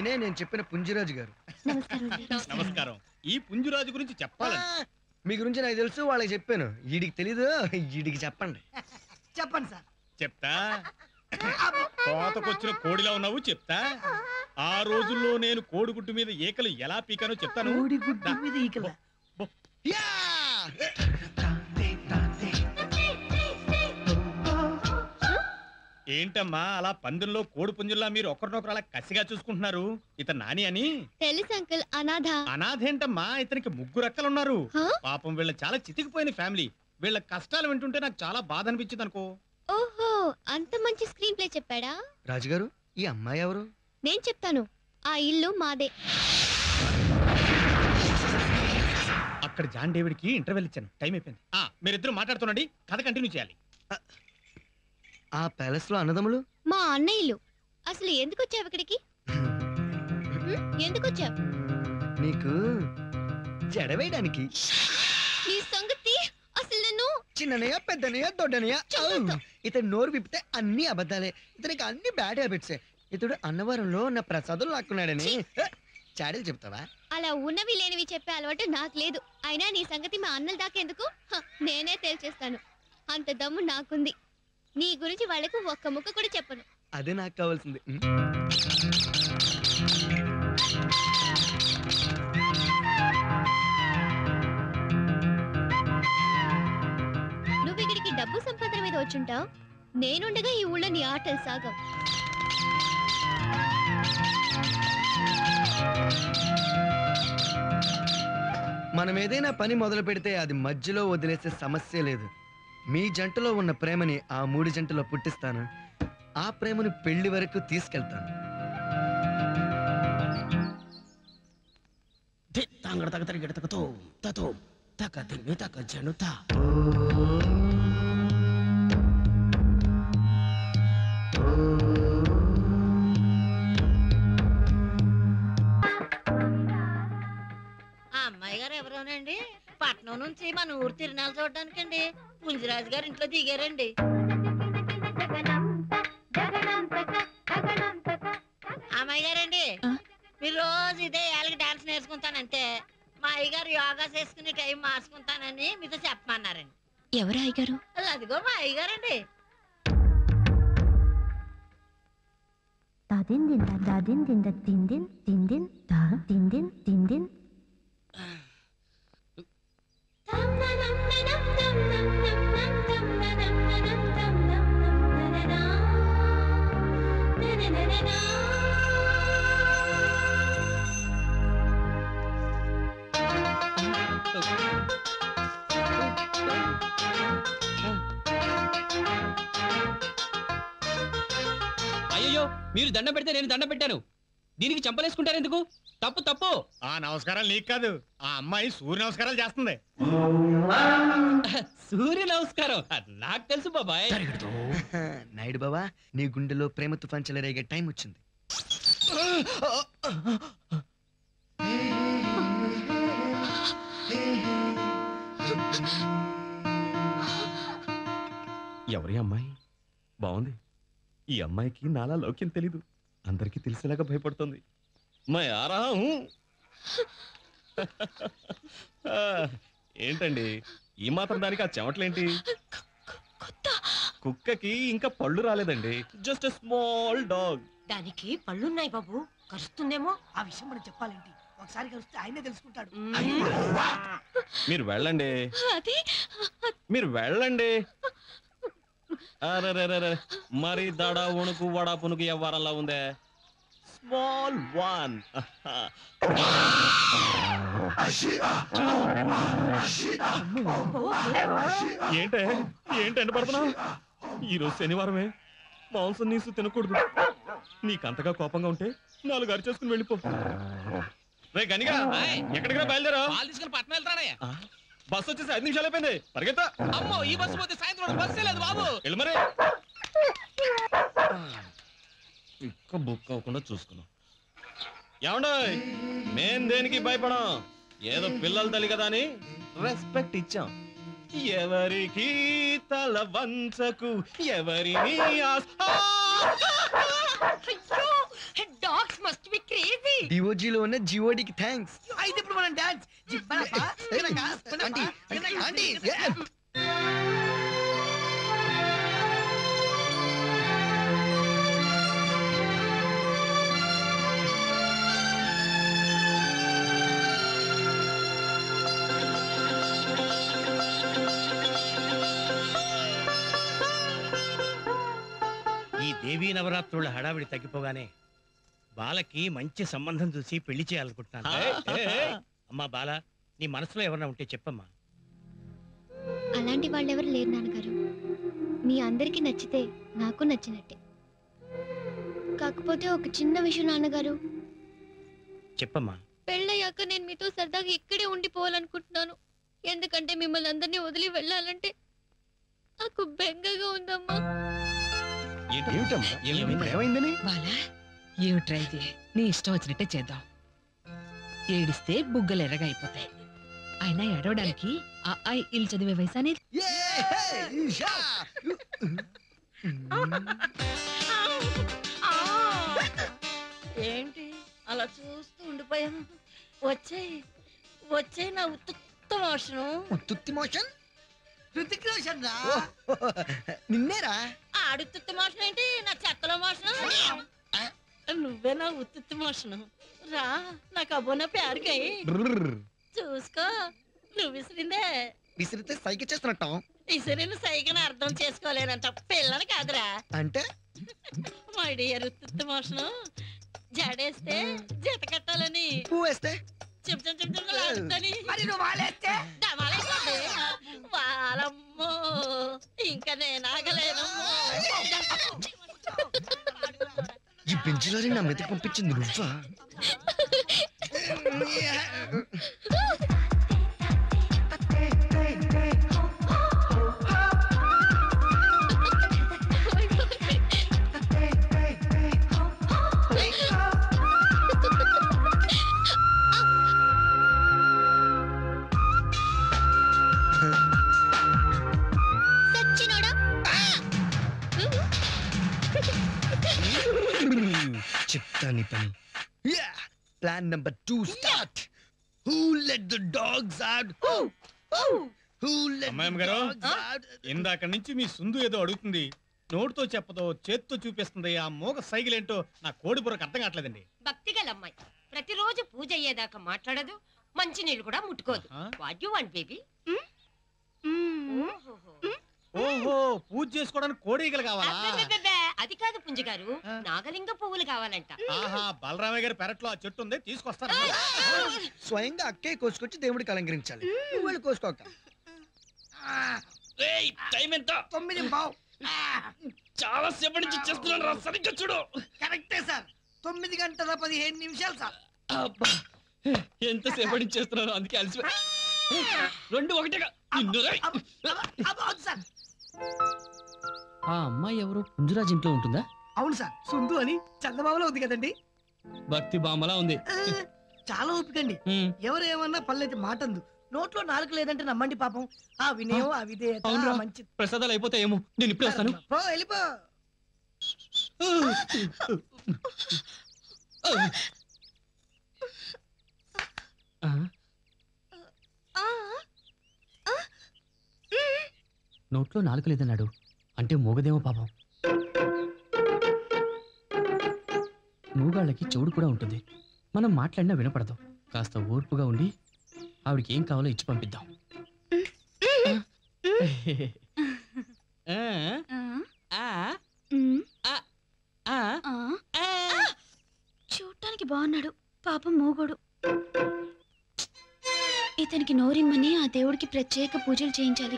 ఆయనే నేను చెప్పిన పుంజిరాజు గారు నమస్కారం ఈ పుంజురాజు గురించి చెప్పాలని ఆ, మీ గురించి నాకు తెలుసు వాళ్ళకి చెప్పాను వీడికి తెలీదు వీడికి చెప్పండి చెప్పండి సార్ చెప్తా కోతకొచ్చిన కోడిలా ఉన్నావు చెప్తా ఆ రోజుల్లో నేను కోడిగుడ్డు మీద ఈకలు ఎలా పీకానో చెప్తాను కోడి గుడ్డు మీద ఈకల యా! ఏంటమ్మా అలా పందుల్లో కోడి పుంజుల్లా మీరు ఒకరినొకరు అలా కసిగా చూసుకుంటున్నారు ఇతను నాని అని తెలుసు అంకుల్ అనాథ అనాథేంటమ్మా ఇతనికి ముగ్గురు అక్కలున్నారు హా? పాపం వీళ్ళ చాలా చితికిపోయిన ఫ్యామిలీ వీళ్ళ కష్టాలు వింటుంటే నాకు చాలా బాధ అనిపించింది అనుకో ఓహో అంత మంచి స్క్రీన్ ప్లే చెప్పాడా రాజుగారు ఈ అమ్మాయి ఎవరు నేను చెప్తాను ఆ ఇల్లు మాదే అక్కడ జాన్ డేవిడ్ కి ఇంటర్వెల్ ఇచ్చాను టైం అయిపోయింది ఆ మీరిద్దరు మాట్లాడుతుండండి కథ కంటిన్యూ చేయాలి ఆ ప్యాలెస్ లో అన్నదమ్ములు మా అన్న ఇల్లు అసలు ఎందుకు వచ్చావు ఇక్కడికి హ్మ్? ఎందుకు వచ్చావు నీకు జడవేయడానికి నీ సంగతి అసలు నన్ను చిన్ననయ్య పెద్దనయ్య దొడ్డనయ్య చదువుతా. ఇతను నోరు విప్పితే అన్ని అబద్ధాలే ఇతనికి అన్ని బ్యాడ్ హ్యాబిట్సే ఇతడు అన్నవరంలో నా ప్రసాదం లాక్కున్నాడని ఏ, చాడీలు చెప్తావా అలా ఉన్నవి లేనివి చెప్పే అలవాటు నాకు లేదు అయినా నీ సంగతి మా అన్నల దాకెందుకు హ, నేనే తేల్చేస్తాను అంత దమ్ము నాకుంది నీ గురించి వాళ్ళకు ఒక్క ముక్క కూడా చెప్పను అదే నాకు కావాల్సింది ఉం? నువ్వు ఇక్కడికి డబ్బు సంపాదన మీద వచ్చుంటావు నేనుండగా ఈ ఊళ్ళో నీ ఆటలు సాగం మనం ఏదైనా పని మొదలు పెడితే అది మధ్యలో వదిలేసే సమస్య లేదు మీ జంటలో ఉన్న ప్రేమని ఆ మూడు జంటలో పుట్టిస్తాను ఆ ప్రేమను పెళ్లి వరకు తీసుకెళ్తాను తాంగడ తగ తరిగడ తగతో తతో తక తిమ్మి తక జనుత ఆ అమ్మాయి గారు ఎవరోనండి పట్నం నుంచి మన ఊరు తిరునాలు చూడడానికండి పుంజిరాజు గారు ఇంట్లో దిగారండి అమ్మాయి గారండి ఆ? మీరు రోజు ఇదే ఏళ్ళకి డాన్స్ నేర్చుకుంటానంటే మా అయ్యగారు యోగా చేసుకునే టైం మార్చుకుంటానని మీతో చెప్పమన్నారండి ఎవరు అయ్యారు అదిగో మా అయ్యగారండి 다딘 딘다 다딘 딘다 딘딘 딘딘 다 딘딘 딘딘 అయ్యో మీరు దండం పెడితే నేను దండం పెట్టాను దీనికి చంపలేసుకుంటారు ఎందుకు తప్పు తప్పు ఆ నమస్కారాలు నీకు కాదు ఆ అమ్మాయి సూర్య నమస్కారాలు చేస్తుంది సూర్య నమస్కారం అది నాకు తెలుసు బాబాయ్ నాయుడు బావా నీ గుండెలో ప్రేమ తుఫాన్ చెలరేగే టైం వచ్చింది ఎవరి అమ్మాయి బాగుంది ఈ అమ్మాయికి నాలా లౌక్యం తెలీదు అందరికీ తెలిసేలాగా భయపడుతుంది మై ఆరా హూ. ఆ, ఏంటండి ఈ మాత్రం దానికి ఆ చెమటలేంటి కుక్కకి ఇంకా పళ్ళు రాలేదండి జస్ట్ స్మాల్ డాగ్ దానికి పళ్ళున్నాయి బాబు కరుస్తుందేమో ఆ విషయం మనం చెప్పాలేంటి ఒకసారి కలిస్తే ఆయనే తెలుసుకుంటాడు మీరు వెళ్ళండి అది మీరు వెళ్ళండి అరెరెరెరె, మరి దడ ఉణుకు వడ పునుకు ఎవ్వరల్లా ఉందే స్మాల్ వన్ ఏంటే ఏంటండి పడుతున్నావు ఈరోజు శనివారమే మాంసం నీసు తినకూడదు నీకంతగా కోపంగా ఉంటే నాలుగు అరిచేసుకుని వెళ్ళిపో రే గనిగా ఎక్కడికి బయలుదేరా పాలు తీసుకుని పట్నం వెళ్తానయ్యా బస్ వచ్చేసి ఐదు నిమిషాలు అయిపోయింది పరిగెత్తా అమ్మో ఈ బస్సు పోతే సాయంత్రం బస్సే లేదు బాబు వెళ్ళు మరి ఇక్క బుక్ అవ్వకుండా చూసుకున్నాం ఏమండో మేం దేనికి భయపడం ఏదో పిల్లల తల్లి కదా అని రెస్పెక్ట్ ఇచ్చాం ఎవరికి తల వంచకు ఎవరిని ఆస్- ఆ! డాగ్స్ మస్ట్ బి క్రేజీ డిఓజీలో ఉన్న జిఓడికి థ్యాంక్స్ అయితే ఇప్పుడు మనం డాన్స్ జిబ్బలపా జినక ఆంటీ ఆంటీ ఈ దేవీ నవరాత్రుల హడావిడి తగ్గిపోగానే బాలకి మంచి సంబంధం చూసి పెళ్లి చేయాలనుకుంటున్నాను అమ్మా బాల నీ మనసులో ఎవరన్నా ఉంటే చెప్పమ్మా అలాంటి వాళ్ళెవరు లేరు నాన్నగారు మీ అందరికీ నచ్చితే నాకు నచ్చినట్టే కాకపోతే ఒక చిన్న విషయం నాన్నగారు చెప్పమ్మా పెళ్ళయ్యాక నేను మీతో సరదాగా ఇక్కడే ఉండిపోవాలనుకుంటున్నాను ఎందుకంటే మిమ్మల్ని అందరినీ వదిలి వెళ్ళాలంటే నాకు బెంగగా ఉందమ్మా ఏమిటమ్మా ఏమైంది? ఏమైందని బాలా ఏమిట్రా ఇది నీ ఇష్టం వచ్చినట్టే చేద్దాం ఏడిస్తే బుగ్గలు ఎర్రగా అయిపోతాయి అయినా ఏడవడానికి ఆ ఐ ఇల్ చదివే వయసు అనేది ఏంటి అలా చూస్తూ ఉండిపోయాం వచ్చేయ్ వచ్చేయ్ నా ఉత్తుత్త మోషను ఉత్తుత్తి మోషన్ హృతిక్ రోషన్ రా నిన్నేరా ఆడుతుత్తి మోషన్ ఏంటి నా చెత్తలో మోషను నువ్వే నా ఉత్తుత్తి మోషను రా నా కబోనా ప్యారుకై చూసుకో నువ్వు విసిరిందే విసిరితే సైకి చేస్తున్నట్టాం విసిరిన సైగను అర్థం చేసుకోలేనంత పిల్లని కాదురా అంటే మై డియర్ ఉత్తుత్తి మోషను జడేస్తే జత కట్టాలని పువ్వు వేస్తే చిమ్ చిమ్ చిమ్ చిమ్ లాగుతాని మరి నువ్వు వాళ్ళేస్తే డమాలైపోతే వాళ్ళమ్మో ఇంకా నేను ఆగలేనమ్మో ఈ బెంచ్లో నా మెదకు పంపించింది నువ్వా సచ్చినోడా చెప్తా నీ పని plan number two start who let the dogs out who let అమ్మాయి ద గారు? డాగ్స్ అవుట్ ఇందాక నుంచి మీ సుందు ఏదో అడుగుతుంది నోటితో చెప్పదో చేత్తో చూపిస్తుంది ఆ మూగ సైకిల్ ఏంటో నా కోడి బుర్రకు అర్థం కావట్లేదండి భక్తి గల అమ్మాయి ప్రతిరోజు పూజ అయ్యేదాకా మాట్లాడదు మంచి నీళ్ళు కూడా ముట్టుకోదు ఆ? వాట్ యు వాంట్ బేబీ ఓహో పూజ చేసుకోవడానికి కోడీగలు కావాలా అది కాదు పుంజి గారు ఆ. నాగలింగ పువ్వులు కావాలంట ఆహా బలరామయ్య గారి పెరట్లో ఆ చెట్టు ఉంది తీసుకొస్తాను స్వయంగా అక్కే కోసుకొచ్చి దేవుడికి అలంకరించాలి నువ్వు వెళ్ళి కోసుకోక టైం ఎంత తొమ్మిది బావు చాలా సేపటి నుంచి చేస్తున్నాను రా సరిగ్గా చూడు కరెక్టే సార్ తొమ్మిది గంటల పదిహేను నిమిషాలు సార్ అబ్బా ఎంత సేపటి నుంచి చేస్తున్నాను అందుకే అలసి రెండు ఒకటిగా నిన్ను రేయ్. అబ్బ, అబ్బ, అబ్బ, అవును సార్ ఆ అమ్మాయి ఎవరు పుంజురాజ్ ఇంట్లో ఉంటుందా అవును సార్ సుందు అని చందమామలో ఉంది కదండి భక్తి బామ్మలా ఉంది ఆ, చాలా ఓపికండి ఉమ్, ఎవరు ఏమన్నా పల్లెటి మాటందు నోట్లో నాలుగు లేదంటే నమ్మండి పాపం ఆ వినయం ఆ విధేయత అవునురా. ఆ మంచి ప్రసాదాలు అయిపోతాయేమో నేను ఇప్పుడే వస్తాను పో వెళ్ళిపో ఆ, నోట్లో నాలుక లేదన్నాడు అంటే మూగదేమో పాపం మూగాళ్ళకి చెవుడు కూడా ఉంటుంది మనం మాట్లాడినా వినపడదు కాస్త ఓర్పుగా ఉండి ఆవిడకి ఏం కావాలో ఇచ్చి పంపిద్దాం ఆ, ఆ, ఆ, ఆ. చూడటానికి బాగున్నాడు పాపం మూగోడు ఇతనికి నోరిమ్మని ఆ దేవుడికి ప్రత్యేక పూజలు చేయించాలి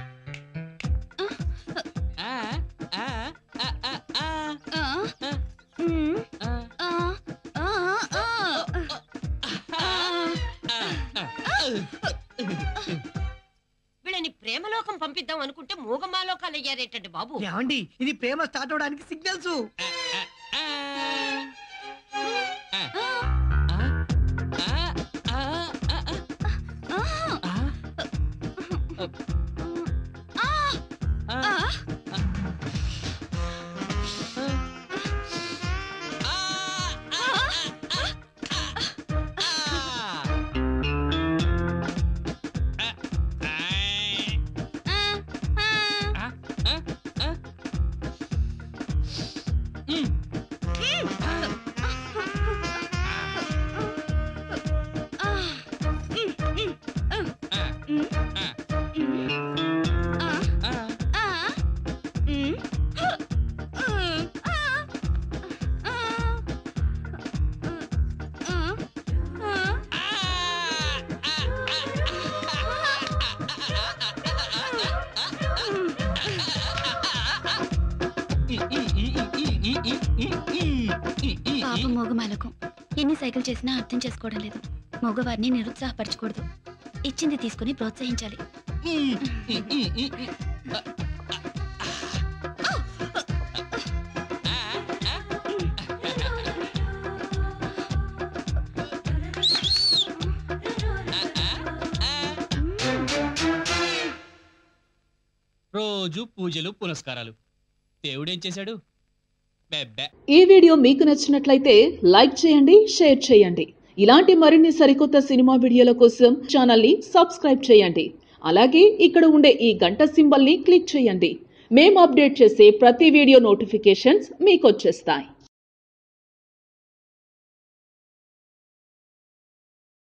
ఆ, ఆ, ఆ, ఆ, ఆ, ఆ, ఉమ్, ఆ, ఆ, ఆ, ఆ, ఆ. వీళ్ళని ప్రేమలోకం పంపిద్దాం అనుకుంటే మూగమాలోకాలు అయ్యారేటండి బాబు ఏమండి ఇది ప్రేమ స్టార్ట్ అవడానికి సిగ్నల్స్ పాపం మోగమాలకం ఎన్ని సైకిల్ చేసినా అర్థం చేసుకోవడం లేదు మగవారిని నిరుత్సాహపరచకూడదు ఇచ్చింది తీసుకుని ప్రోత్సహించాలి రోజు పూజలు పునస్కారాలు దేవుడేం చేశాడు బెబ్బే ఈ వీడియో మీకు నచ్చినట్లయితే లైక్ చేయండి షేర్ చేయండి ఇలాంటి మరిన్ని సరికొత్త సినిమా వీడియోల కోసం ఛానల్ని సబ్స్క్రైబ్ చేయండి అలాగే ఇక్కడ ఉండే ఈ గంట సింబల్ని క్లిక్ చేయండి మేము అప్డేట్ చేసే ప్రతి వీడియో నోటిఫికేషన్స్ మీకు వచ్చేస్తాయి